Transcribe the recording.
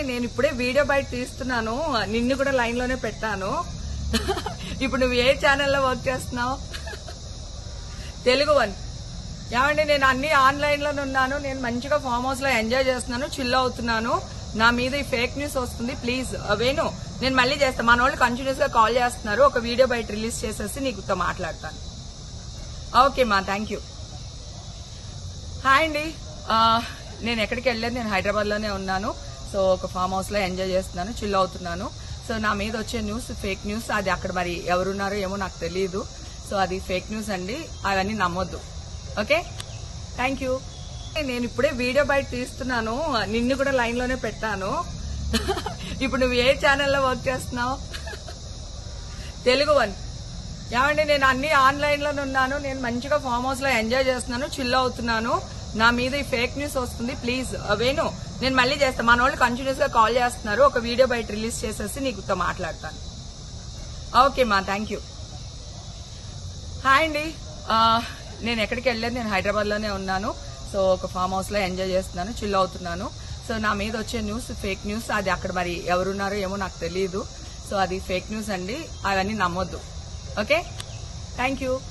నేను ఇప్పుడే వీడియో బయట తీస్తున్నాను నిన్ను కూడా లైన్ లోనే పెట్టాను ఇప్పుడు నువ్వు ఏ ఛానల్లో వర్క్ చేస్తున్నావు తెలుగు వన్ ఏమండి నేను అన్ని ఆన్లైన్ లోనే ఉన్నాను నేను మంచిగా ఫామ్ హౌస్ లో ఎంజాయ్ చేస్తున్నాను చిల్ అవుతున్నాను నా మీద ఈ ఫేక్ న్యూస్ వస్తుంది ప్లీజ్ వేణు నేను మళ్ళీ చేస్తాను మన వాళ్ళు కంటిన్యూస్ గా కాల్ చేస్తున్నారు ఒక వీడియో బయట రిలీజ్ చేసేసి నీకుతో మాట్లాడతాను ఓకే మా థ్యాంక్ యూ హాయ్ అండి ఆ, నేను ఎక్కడికి వెళ్ళలేదు నేను హైదరాబాద్ లోనే ఉన్నాను సో ఒక ఫామ్ హౌస్ లో ఎంజాయ్ చేస్తున్నాను చిల్ అవుతున్నాను సో నా మీద వచ్చే న్యూస్ ఫేక్ న్యూస్ అది అక్కడ మరి ఎవరున్నారో ఏమో నాకు తెలియదు సో అది ఫేక్ న్యూస్ అండి అవన్నీ నమ్మొద్దు ఓకే థ్యాంక్ యూ నేను ఇప్పుడే వీడియో బయట తీస్తున్నాను నిన్ను కూడా లైన్ లోనే పెట్టాను ఇప్పుడు నువ్వు ఏ ఛానల్లో వర్క్ చేస్తున్నావు తెలుగు వన్ ఏమండి నేను అన్ని ఆన్లైన్ లోనే ఉన్నాను నేను మంచిగా ఫామ్ హౌస్ లో ఎంజాయ్ చేస్తున్నాను చిల్ అవుతున్నాను నా మీద ఈ ఫేక్ న్యూస్ వస్తుంది ప్లీజ్ వేణు నేను మళ్ళీ చేస్తాను మన వాళ్ళు కంటిన్యూస్ గా కాల్ చేస్తున్నారు ఒక వీడియో బయట రిలీజ్ చేసేసి నీకుతో మాట్లాడతాను ఓకే మా థ్యాంక్ యూ హాయ్ అండి ఆ, నేను ఎక్కడికి వెళ్ళలేదు నేను హైదరాబాద్ లోనే ఉన్నాను సో ఒక ఫామ్ హౌస్ లో ఎంజాయ్ చేస్తున్నాను చిల్ అవుతున్నాను సో నా మీద వచ్చే న్యూస్ ఫేక్ న్యూస్ అది అక్కడ మరి ఎవరున్నారో ఏమో నాకు తెలియదు సో అది ఫేక్ న్యూస్ అండి అవన్నీ నమ్మొద్దు ఓకే థ్యాంక్ యూ